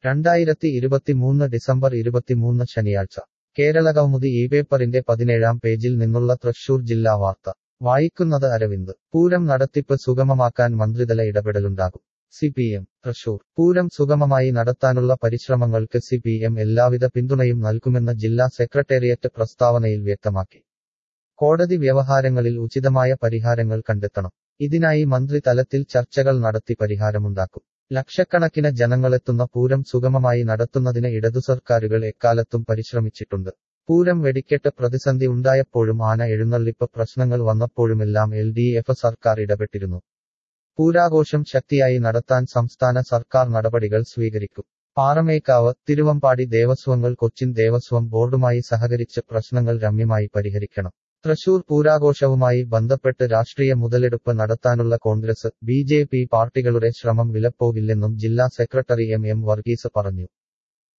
രണ്ടായിരത്തി ഇരുപത്തിമൂന്ന് ഡിസംബർ ഇരുപത്തിമൂന്ന് ശനിയാഴ്ച കേരള കൗമുദി ഈ പേപ്പറിന്റെ പതിനേഴാം പേജിൽ നിന്നുള്ള തൃശൂർ ജില്ലാ വാർത്ത വായിക്കുന്നത് അരവിന്ദ് പൂരം നടത്തിപ്പ് സുഗമമാക്കാൻ മന്ത്രിതല ഇടപെടലുണ്ടാകും C P M Thrissur Pooram സുഗമമായി നടത്താനുള്ള പരിശ്രമങ്ങൾക്ക് സി പി എം എല്ലാവിധ പിന്തുണയും നൽകുമെന്ന് ജില്ലാ സെക്രട്ടേറിയറ്റ് പ്രസ്താവനയിൽ വ്യക്തമാക്കി കോടതി വ്യവഹാരങ്ങളിൽ ഉചിതമായ പരിഹാരങ്ങൾ കണ്ടെത്തണം ഇതിനായി മന്ത്രി തലത്തിൽ ചർച്ചകൾ നടത്തി പരിഹാരമുണ്ടാക്കും ലക്ഷക്കണക്കിന് ജനങ്ങളെത്തുന്ന പൂരം സുഗമമായി നടത്തുന്നതിന് ഇടതു സർക്കാരുകൾ എക്കാലത്തും പരിശ്രമിച്ചിട്ടുണ്ട് പൂരം വെടിക്കെട്ട് പ്രതിസന്ധി ഉണ്ടായപ്പോഴും ആന എഴുന്നള്ളിപ്പ് പ്രശ്നങ്ങൾ വന്നപ്പോഴുമെല്ലാം എൽ ഡി എഫ് സർക്കാർ ഇടപെട്ടിരുന്നു പൂരാഘോഷം ശക്തിയായി നടത്താൻ സംസ്ഥാന സർക്കാർ നടപടികൾ സ്വീകരിക്കും പാറമേക്കാവ് തിരുവമ്പാടി ദേവസ്വങ്ങൾ കൊച്ചിൻ ദേവസ്വം ബോർഡുമായി സഹകരിച്ച് പ്രശ്നങ്ങൾ രമ്യമായി പരിഹരിക്കണം തൃശൂർ പൂരാഘോഷവുമായി ബന്ധപ്പെട്ട് രാഷ്ട്രീയ മുതലെടുപ്പ് നടത്താനുള്ള കോൺഗ്രസ് ബി ജെ പി പാർട്ടികളുടെ ശ്രമം വിലപ്പോവില്ലെന്നും ജില്ലാ സെക്രട്ടറി എം എം വർഗീസ് പറഞ്ഞു